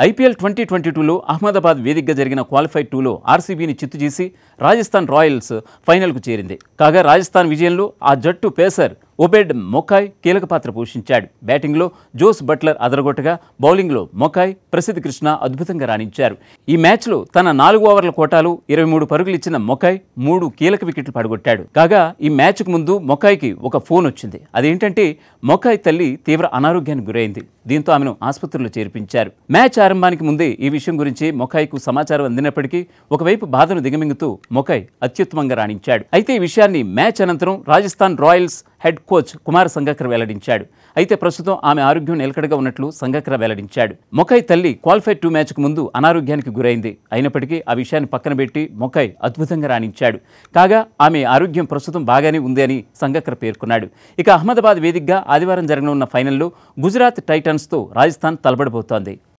IPL twenty twenty టూలో అహ్మదాబాద్ వేదికగా జరిగిన క్వాలిఫైడ్ టూలో ఆర్సీబీని చిత్తు చేసి రాజస్థాన్ రాయల్స్ ఫైనల్కు చేరింది కాగా రాజస్థాన్ విజయంలో ఆ జట్టు పేసర్ ఒబెడ్ మొకాయ్ కీలక పాత్ర పోషించాడు బ్యాటింగ్లో జోస్ బట్లర్ అదరగొట్టగా బౌలింగ్లో మొకాయ్ ప్రసిద్ధ్ కృష్ణ అద్భుతంగా రాణించారు ఈ మ్యాచ్లో తన నాలుగు ఓవర్ల కోటాలు ఇరవై మూడు పరుగులు ఇచ్చిన మొకాయ్ మూడు కీలక వికెట్లు పడగొట్టాడు కాగా ఈ మ్యాచ్కు ముందు మొకాయ్కి ఒక ఫోన్ వచ్చింది అదేంటంటే మొకాయ్ తల్లి తీవ్ర అనారోగ్యానికి గురైంది దీంతో ఆమెను ఆసుపత్రిలో చేర్పించారు మ్యాచ్ ఆరంభానికి ముందే ఈ విషయం గురించి మొకాయ్కు సమాచారం అందినప్పటికీ ఒకవైపు బాధను దిగమింగుతూ మొకాయ్ అత్యుత్తమంగా రాణించాడు అయితే ఈ విషయాన్ని మ్యాచ్ అనంతరం Rajasthan Royals head coach Kumar Sangakkara వెల్లడించాడు అయితే ప్రస్తుతం ఆమె ఆరోగ్యం నిలకడగా ఉన్నట్లు సంగక్కర వెల్లడించాడు మొకాయ్ తల్లి క్వాలిఫైడ్ టూ మ్యాచ్కు ముందు అనారోగ్యానికి గురైంది అయినప్పటికీ ఆ విషయాన్ని పక్కన పెట్టి మొకాయ్ అద్భుతంగా రాణించాడు కాగా ఆమె ఆరోగ్యం ప్రస్తుతం బాగానే ఉంది అని సంగక్కర్ పేర్కొన్నాడు ఇక అహ్మదాబాద్ వేదికగా ఆదివారం జరగనున్న ఫైనల్లో గుజరాత్ టైటన్స్తో రాజస్థాన్ తలబడబోతోంది